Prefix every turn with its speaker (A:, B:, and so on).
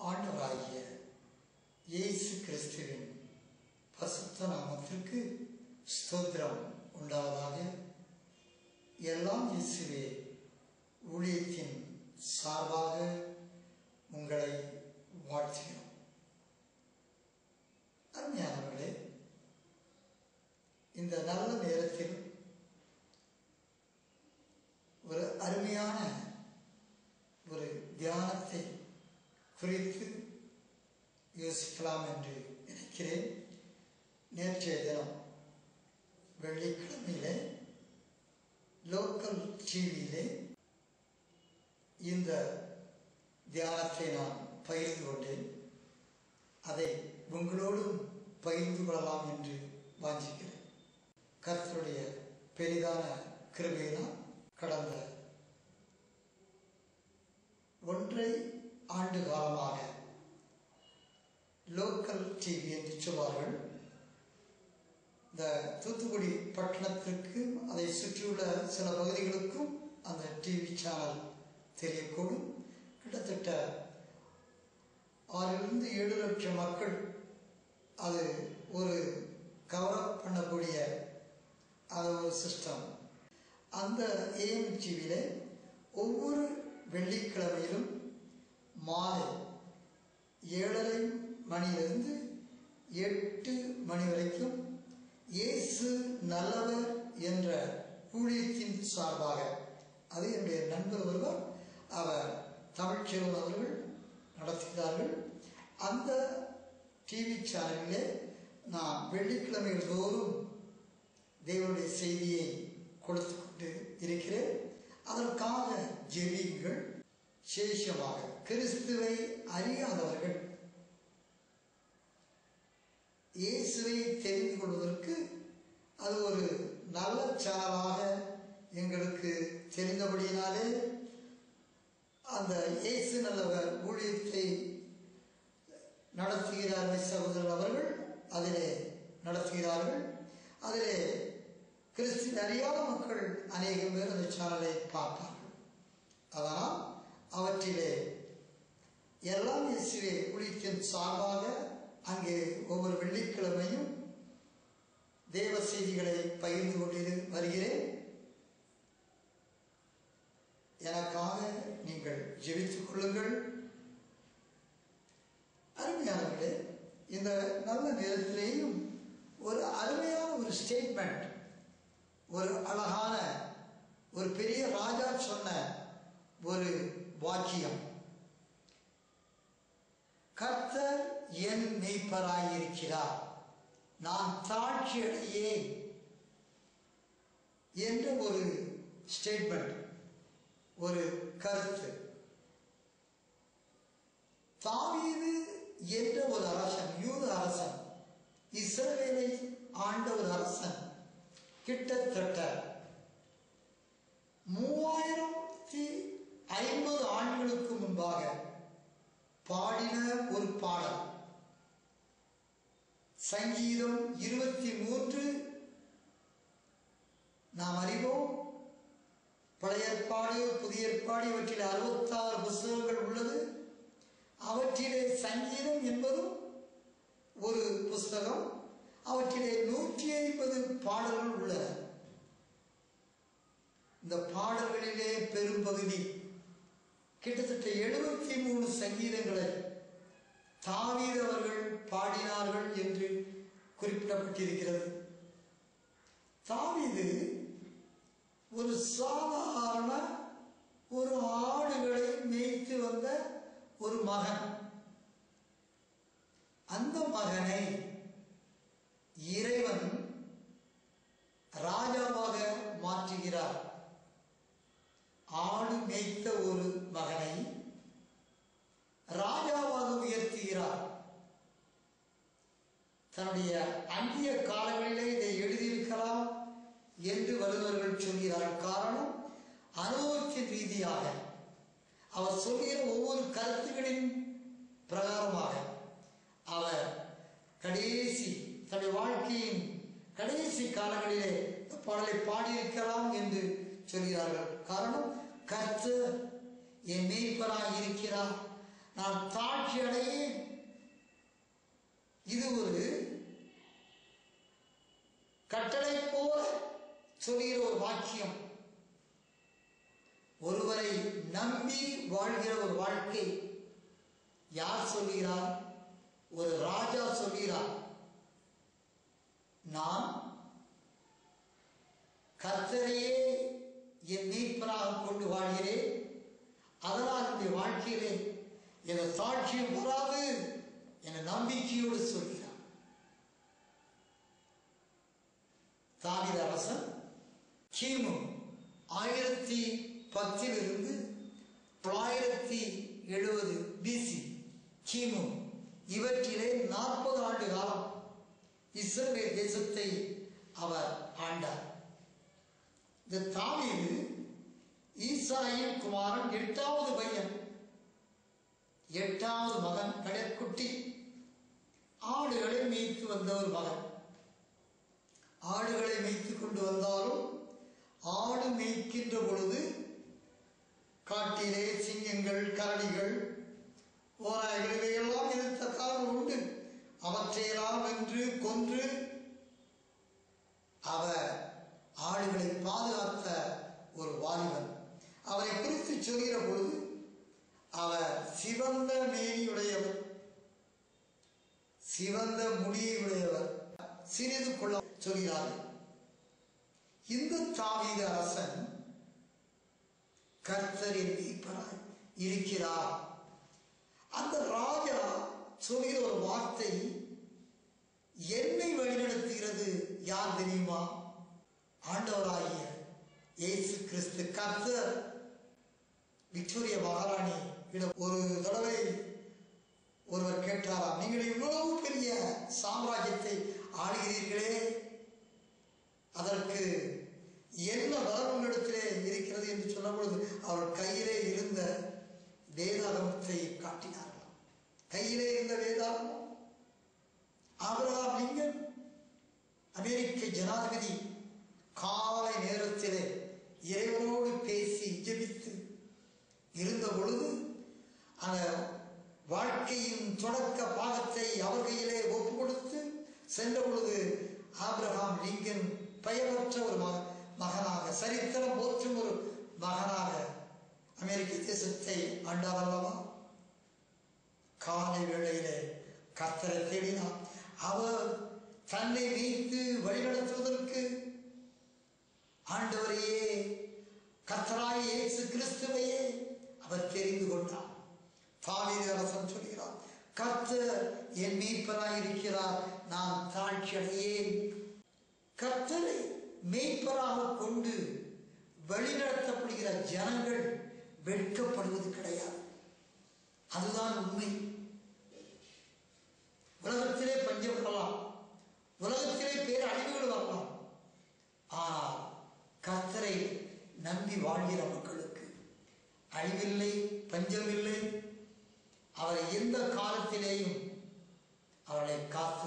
A: ஆண்டவராகிய இயேசு கிறிஸ்துவின் பசுத்த நாமத்திற்கு ஸ்தோத்திரம் உண்டாவதாக எல்லாம் இயேசுவே ஊழியத்தின் சார்பாக உங்களை வாழ்த்துகிறோம் அருமையானவர்களே இந்த நல்ல நேரத்தில் ஒரு அருமையான ஒரு தியானத்தை குறித்து யோசிக்கலாம் என்று நினைக்கிறேன் நேற்றைய தினம் வெள்ளிக்கிழமையிலே லோக்கல் டிவியிலே இந்த தியானத்தை நான் பகிர்ந்து கொண்டேன் அதை உங்களோடும் பகிர்ந்து கொள்ளலாம் என்று வாஞ்சிக்கிறேன் கர்த்தருடைய பெரிதான கிருபையினால் கடந்த ஒன்றை ஆண்டு காலமாக லோக்கல் டிவி என்று சொல்வார்கள் இந்த தூத்துக்குடி பட்டணத்திற்கும் அதை சுற்றியுள்ள சில பகுதிகளுக்கும் அந்த டிவி சேனல் தெரியக்கூடும் கிட்டத்தட்ட ஆறிலிருந்து ஏழு லட்சம் மக்கள் அது ஒரு கவர் பண்ணக்கூடிய அது ஒரு சிஸ்டம் அந்த ஏஎம் டிவியில் ஒவ்வொரு வெள்ளிக்கிழமையிலும் மாலை ஏழரை மணியிலிருந்து எட்டு மணி வரைக்கும் இயேசு நல்லவர் என்ற ஊழியத்தின் சார்பாக அது என்னுடைய நண்பர் ஒருவர் அவர் தமிழ்ச்செல்வன் அவர்கள் நடத்துகிறார்கள் அந்த டிவி சேனலிலே நான் வெள்ளிக்கிழமைகள் தோறும் தேவனுடைய செய்தியை கொடுத்து கொண்டு இருக்கிறேன் அதற்காக ஜெபியுங்கள் சேஷமாக கிறிஸ்துவை அறியாதவர்கள் இயேசுவை தெரிந்து கொள்வதற்கு அது ஒரு நல்ல சேனலாக எங்களுக்கு தெரிந்தபடியினாலே அந்த இயேசு நல்லவர் ஊழியத்தை நடத்துகிறார்கள் சகோதரர் அவர்கள் அதிலே நடத்துகிறார்கள் அதிலே கிறிஸ்து அறியாத மக்கள் அநேகம் பேர் அந்த சேனலை பார்ப்பார்கள் அதனால் அவற்றிலே எல்லாம் இயேசுவே ஊழியத்தின் சார்பாக அங்கே ஒவ்வொரு வெள்ளிக்கிழமையும் தேவ செய்திகளை பகிர்ந்து கொண்டு வருகிறேன் எனக்காக நீங்கள் ஜெபித்துக் கொள்ளுங்கள் அருமையானவர்களே இந்த நல்ல நேரத்திலேயும் ஒரு அருமையான ஒரு ஸ்டேட்மெண்ட் ஒரு அழகான ஒரு பெரிய ராஜா சொன்ன ஒரு வாக்கியம் கர்த்தர் என் மெய்ப்பராயிருக்கிறார் நான் தாட்சி அடையேன் என்ற ஒரு ஸ்டேட்மெண்ட் ஒரு கருத்து தாவீது என்ற ஒரு அரசன் யூத அரசன் இஸ்ரவேலை ஆண்ட ஒரு அரசன் கிட்டத்தட்ட மூவாயிரத்தி ஐம்பது ஆண்டுகளுக்கு முன்பாக பாடின ஒரு பாடல் சங்கீதம் இருபத்தி மூன்று நாம் அறிவோம் பழைய ஏற்பாடு புதிய ஏற்பாடு இவற்றில் அறுபத்தாறு புஸ்தகங்கள் உள்ளது அவற்றிலே சங்கீதம் என்பதும் ஒரு புஸ்தகம் அவற்றிலே நூற்றி ஐம்பது பாடல்கள் உள்ளன இந்த பாடல்களிலே பெரும்பகுதி கிட்டத்தட்ட எழுபத்தி மூணு சங்கீதங்களை தாவீது அவர்கள் பாடினார்கள் என்று குறிப்பிடப்பட்டிருக்கிறது தாவீது ஒரு சாதாரண ஒரு ஆடுகளை மேய்த்து வந்த ஒரு மகன் அந்த மகனை இறைவன் ராஜாவாக மாற்றுகிறார் ஆடு மேய்த்த ஒரு மகனை ராஜாவாக உயர்த்துகிறார் தன்னுடைய அந்நிய காலங்களிலே இதை எழுதியிருக்கலாம் என்று வல்லுநர்கள் சொல்கிறார்கள் காரணம் அனுபவத்தின் ரீதியாக அவர் சொல்கிற ஒவ்வொரு கருத்துக்களின் பிரகாரமாக அவர் கடைசி தன்னுடைய வாழ்க்கையின் கடைசி காலங்களிலே இந்த பாடலை பாடியிருக்கலாம் என்று சொல்கிறார்கள் காரணம் கர்த்தர் என் மேய்ப்பராய் இருக்கிறார் நான் தாழ்ச்சி அடையேன் இது ஒரு கட்டளை போல சொல்கிற ஒரு வாக்கியம் ஒருவரை நம்பி வாழ்கிற ஒரு வாழ்க்கை யார் சொல்கிறார் ஒரு ராஜா சொல்கிறார் நான் கர்த்தரையே என் மீட்பராக கொண்டு வாழ்கிறேன் அதனால் இந்த வாழ்க்கையிலே என சாட்சியம் வராது என நம்பிக்கையோடு சொல்கிறார் தாவித அரசன் கிமு ஆயிரத்தி பத்திலிருந்து தொள்ளாயிரத்தி எழுபது பிசி கிமு இவற்றிலே நாற்பது ஆண்டு காலம் இஸ்ரேல் தேசத்தை அவர் ஆண்டார் இந்த தாவீது ஈசாயின் குமாரன் எட்டாவது பையன் எட்டாவது மகன் கடைக்குட்டி ஆடுகளை மேய்த்து வந்த ஒரு மகன் ஆடுகளை மேய்த்து கொண்டு வந்தாலும் ஆடு மேய்க்கின்ற பொழுது காட்டிலே சிங்கங்கள் கரடிகள் ஓராய்கள் இவையெல்லாம் இருந்த காலம் உண்டு அவற்றையெல்லாம் வென்று கொன்று அவர் ஆடுகளை பாதுகாத்த ஒரு வாலிபன் அவரை குறித்து சொல்கிற பொழுது அவர் சிவந்த மேனியுடையவர் சிவந்த முடியுடையவர் சிறிது கொள்ள சொல்கிறார்கள் இந்த தாவீது அரசன் கர்த்தரின் மீட்பராய் இருக்கிறார் அந்த ராஜா சொல்கிற ஒரு வார்த்தை என்னை வழிநடத்துகிறது யார் தெரியுமா ஆண்டவராகிய இயேசு கிறிஸ்து கர்த்தர் விக்டோரிய மகாராணி இடம் ஒரு தடவை ஒருவர் கேட்டாராம் நீங்கள் இவ்வளவு பெரிய சாம்ராஜ்யத்தை ஆளுகிறீர்களே அதற்கு என்ன வரம் உங்களிடத்திலே இருக்கிறது என்று சொன்ன பொழுது அவர் கையிலே இருந்த வேதாகமத்தை காட்டினார்களாம் கையிலே இருந்த வேதாகமம் ஆபிரகாம் லிங்கன் அமெரிக்க ஜனாதிபதி காலை நேரத்திலே இறைவனோடு பேசி ஜெபித்து இருந்த பொழுது அந்த வாழ்க்கையின் தொடக்க பாகத்தை அவர் கையிலே ஒப்பு கொடுத்து சென்ற பொழுது ஆபிரகாம் லிங்கன் பெயரற்ற ஒரு மக மகனாக சரித்திரம் போற்றும் ஒரு மகனாக அமெரிக்க தேசத்தை ஆண்டார் அல்லவா காலை வேளையிலே கர்த்தரை தேடினார் அவர் தன்னை வைத்து வழிநடத்துவதற்கு ஆண்டவரையே கர்த்தராய் இயேசு கிறிஸ்துவையே அவர் தெரிந்து கொண்டார் தாவீது அரசன் சொல்கிறார் கர்த்தர் என் மீட்பராய் இருக்கிறார் நான் தாழ்ச்சி அடையேன் கர்த்தரை மெய்ப்பராக கொண்டு வழிநடத்தப்படுகிற ஜனங்கள் வெட்கப்படுவது கிடையாது அதுதான் உண்மை உலகத்திலே பஞ்சம் வரலாம் உலகத்திலே பேர் அழிவுகள் வரலாம் ஆனால் கர்த்தரை நம்பி வாழ்கிற மக்களுக்கு அழிவில்லை பஞ்சமில்லை அவரை எந்த காலத்திலேயும் அவளை காத்து